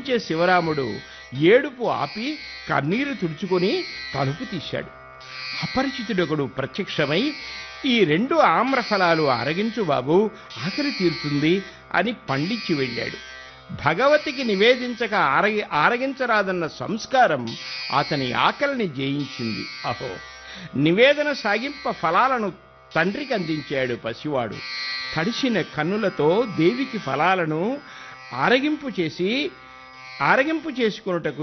గమనించే శివరాముడు ఏడుపు ఆపి కన్నీరు తుడుచుకొని తలుపు తీశాడు అపరిచితుడొకడు ప్రత్యక్షమై ఈ రెండు ఆమ్రఫలాలు అరగించు బాబు ఆకలి తీరుతుంది అని పండించి వెళ్ళాడు భగవతికి నివేదించక ఆరగి ఆరగించరాదన్న సంస్కారం అతని ఆకలిని జయించింది అహో నివేదన సాగింప ఫలాలను తండ్రికి అందించాడు పసివాడు తడిసిన కన్నులతో దేవికి ఫలాలను ఆరగింపు చేసి ఆరగింపు చేసుకొనుటకు